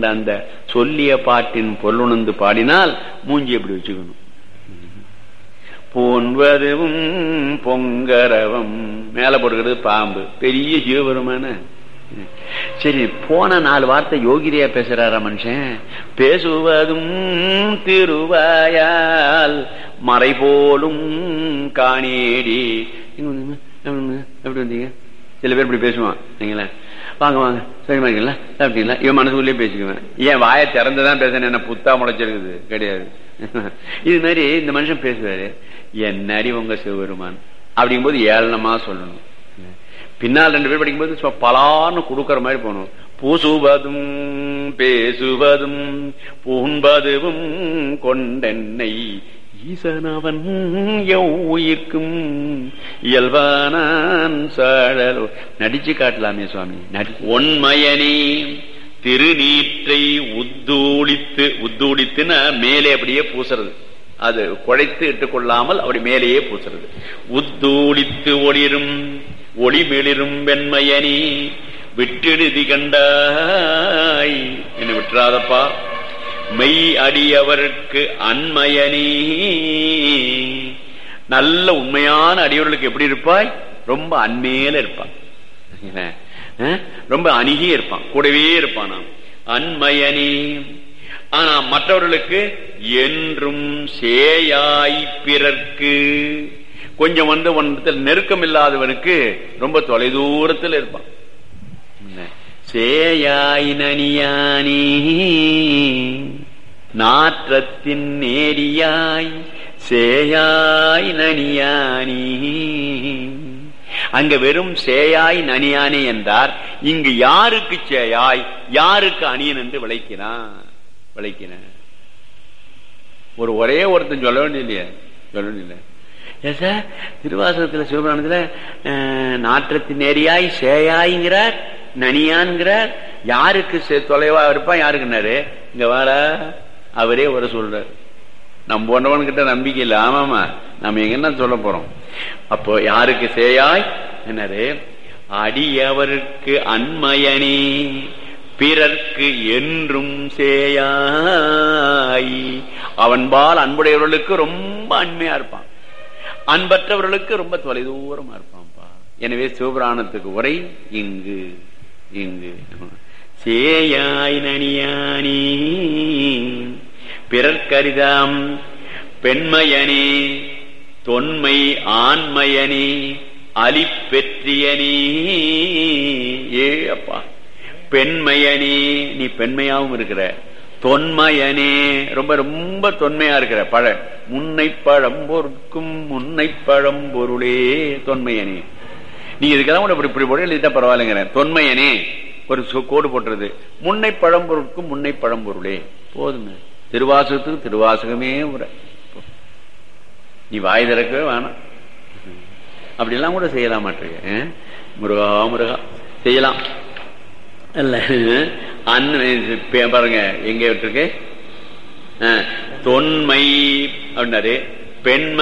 அந்த சொல்லிய பாட்டின் பொருளுணர்ந்து பாடினால் மூஞ்சி எப்படி வச்சுக்கணும் போன்வதுவும் பொங்கரவம் மேல போடுகிறது பாம்பு பெரிய சிவபெருமான சரி போன நாலு வார்த்தை யோகிரியா பேசுறாரா மனுஷன் பேசுவதும் திருவாயால் மறை போலும் காணேடி இங்க வந்தீங்க, எப்படி வந்தீங்க? எப்படி வந்தீங்க சில பேர் இப்படி பேசுவான் நீங்களா வாங்க வாங்க சரிமா இருக்கீங்களா சாப்பிட்டீங்களா இவன் மனசுக்குள்ளேயே பேசிக்குவேன் ஏன் வாயை திறந்துதான் பேசுறேன் என்ன புத்தா முளைச்சிருக்குது கிடையாது இது மாதிரி இந்த மனுஷன் பேசுவாரு என்னடி உங்க சிவபெருமான் அப்படிங்கும்போது ஏளனமா சொல்லணும் பின்னால் ரெண்டு பேர் படிக்கும்போது சும்மா பலான்னு கொடுக்கற மாதிரி போகணும் பூசுவதும் பேசுவதும் பூண்பதுவும் கொண்டென்னை ஈசனவன் உயிர்க்கும் இயல்பானான் சாழலோ நடிச்சு காட்டலாமே சுவாமி நடி ஒன்மயனே திருநீற்றை உத்தூளித்து உத்தூளித்துன்னா மேலே அப்படியே பூசுறது அது குழைத்து இட்டுக் கொள்ளாமல் அப்படி மேலேயே பூசுறது உத்தூளித்து ஒளிரும் ஒளிமிளிரும் வெண்மையனி விட்டெழுதி கண்டாய் என்ன விட்டுறாதப்பா மெய் அடியவருக்கு அன்மயனி நல்ல உண்மையான அடியவர்களுக்கு எப்படி இருப்பாய் ரொம்ப அண்மையில இருப்பான் என்ன? அஹ்? ரொம்ப அணுகியே இருப்பான் கூடவே இருப்பான் நாம் அன்மயனி ஆனா மற்றவர்களுக்கு என்றும் சேயாய் பிறர்க்கு கொஞ்சம் வந்து ஒன்றத்தில் நெருக்கம் இல்லாதவனுக்கு ரொம்ப தொலைதூரத்தில் இருப்பான் என்ன? சேயாய் நனியானி நாற்றத்தின் நேரியாய் சேயாய் நனியானி அங்க வெறும் சேயாய் நனியானே என்றார் இங்கு யாருக்கு சேயாய் யாருக்கு அணியன் என்று விளைக்கிறான் விளைக்கிறான் ஒரு ஒரே ஒருத்தன் சொல்ல வேண்டிய சொல்ல வேண்டிய ஏன் சார் திருவாசகத்துல சிவபுராணத்துல அஹ், நாற்றத்தின் நேரியாய் சேயாய்ங்கிறார் நனியான்கிறார் யாருக்கு சே- தொலைவா இருப்பான் யாருக்குன்னாரு இங்க வார அவரே வர சொல்றார் நம்ம போன்றவன் கிட்ட நம்பிக்கை இல்லை ஆமாமா நம்ம எங்க என்ன சொல்ல போறோம் அப்போ யாருக்கு சேயாய் என்னது அடியவருக்கு அன்மயனே பிறர்க்கு என்றும் சேயாய் அவன்பால் அன்புடையவர்களுக்கு ரொம்ப அண்மையா இருப்பான் அன்பற்றவர்களுக்கு ரொம்ப தொலைதூரமா இருப்பான்ப்பா எனவே சிவபுராணத்துக்கு உரை இங்கு இங்கு சேயாய் நனியானி பிறர்க்கரிதாம் பெண்மையனே தொன்மை ஆண்மையனே அலிப்பெற்றியனே ஏ அப்பா பெண்மையனே நீ பெண்மையாவும் இருக்கிற தொன்மையனே ரொம்ப ரொம்ப தொன்மையா இருக்கிற பழ முன்னை பழம் பொருட்கும் முன்னை பழம் பொருளே தொன்மையனே நீ இதுக்கெல்லாம் கூட இப்படி இப்படி போட எழுதிட்டா பரவாயில்லைங்கிறேன் தொன்மையனே ஒரு சு- கோடு போட்டுறது முன்னை பழம்பொருட்கும் முன்னை பழம்பொருளே போதுங்க திருவாசகத்துக்கு திருவாசகமே உரை நீ வாய் திறக்கவே வேணாம் அப்படிலாம் கூட செய்யலாம் மாட்டிருக்க முருகா முருகா செய்யலாம் இல்ல அண்ணன் பாருங்க எங்க விட்டுருக்கு ஆ, தொன்மை அப்படின்னாரு பெண்மை